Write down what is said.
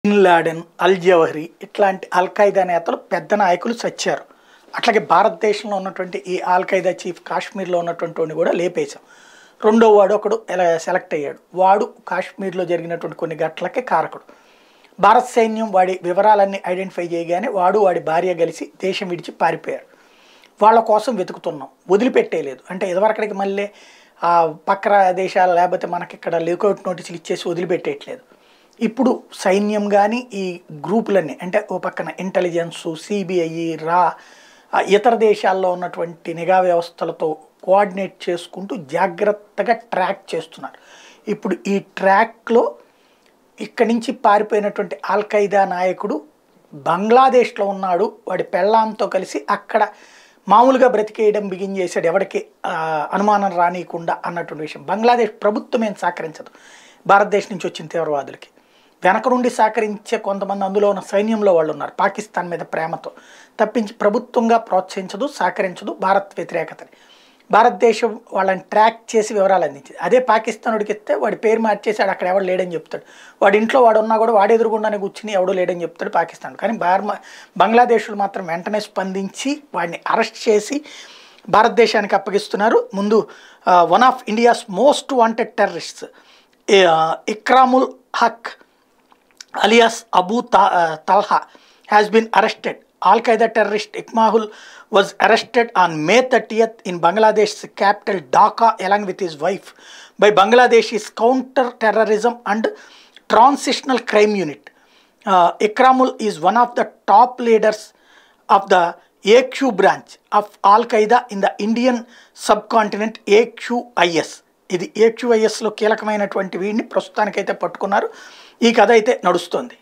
Bin Laden అల్ జవహరి ఇట్లాంటి అల్ Qaeda నేతలు పెద్ద నాయకులు చచ్చారు అట్లాగే భారతదేశంలో ఉన్నటువంటి ఈ అల్ ఖైదా చీఫ్ కాశ్మీర్లో ఉన్నటువంటి వాడిని కూడా లేపేశాం రెండో వాడు ఒకడు ఎలా సెలెక్ట్ అయ్యాడు వాడు కాశ్మీర్లో జరిగినటువంటి కొన్ని ఘటనలకి కారకుడు భారత సైన్యం వాడి వివరాలన్నీ ఐడెంటిఫై చేయగానే వాడు వాడి భార్య కలిసి దేశం విడిచి పారిపోయారు వాళ్ళ కోసం వెతుకుతున్నాం వదిలిపెట్టేయలేదు అంటే ఇదివరకడికి మళ్ళీ ఆ పక్క దేశాలు లేకపోతే మనకి ఇక్కడ లేకౌట్ నోటీసులు ఇచ్చేసి వదిలిపెట్టేయట్లేదు ఇప్పుడు సైన్యం కానీ ఈ గ్రూపులన్నీ అంటే ఓ పక్కన ఇంటెలిజెన్సు సిబిఐ రా ఆ ఇతర దేశాల్లో ఉన్నటువంటి నిఘా వ్యవస్థలతో కోఆర్డినేట్ చేసుకుంటూ జాగ్రత్తగా ట్రాక్ చేస్తున్నారు ఇప్పుడు ఈ ట్రాక్లో ఇక్కడి నుంచి పారిపోయినటువంటి అల్ ఖైదా నాయకుడు బంగ్లాదేశ్లో ఉన్నాడు వాడి పెళ్ళాంతో కలిసి అక్కడ మామూలుగా బ్రతికేయడం బిగిన్ చేశాడు ఎవరికి ఆ, అనుమానం రానియకుండా అన్నటువంటి విషయం బంగ్లాదేశ్ ప్రభుత్వం ఏం సహకరించదు భారతదేశం నుంచి వచ్చిన తీవ్రవాదులకి వెనక నుండి సహకరించే కొంతమంది అందులో ఉన్న సైన్యంలో వాళ్ళు ఉన్నారు పాకిస్తాన్ మీద ప్రేమతో తప్పించి ప్రభుత్వంగా ప్రోత్సహించదు సహకరించదు భారత్ వ్యతిరేకతని భారతదేశం వాళ్ళని ట్రాక్ చేసి వివరాలు అందించింది అదే పాకిస్తానుడికి ఇస్తే వాడి పేరు మార్చేసాడు అక్కడ ఎవడు లేడని చెప్తాడు వాడి ఇంట్లో వాడు ఉన్నా కూడా వాడు ఎదురుగుండానే కూర్చుని ఎవడు లేడని చెప్తాడు పాకిస్తాన్ కానీ బార్మా బంగ్లాదేశ్లు మాత్రం వెంటనే స్పందించి వాడిని అరెస్ట్ చేసి భారతదేశానికి అప్పగిస్తున్నారు ముందు one of India's most wanted terrorists Ikramul Haq alias Abu Ta- uh, Talha has been arrested. Al Qaeda terrorist Ikmahul was arrested on May 30th in Bangladesh's capital Dhaka along with his wife by Bangladesh's counter terrorism and transitional crime unit. Uh, Ikramul is one of the top leaders of the AQ branch of Al Qaeda in the Indian subcontinent AQIS. ఇది ఏక్యూఐఎస్లో కీలకమైనటువంటి వీడిని ప్రస్తుతానికైతే పట్టుకున్నారు ఈ కథ అయితే నడుస్తోంది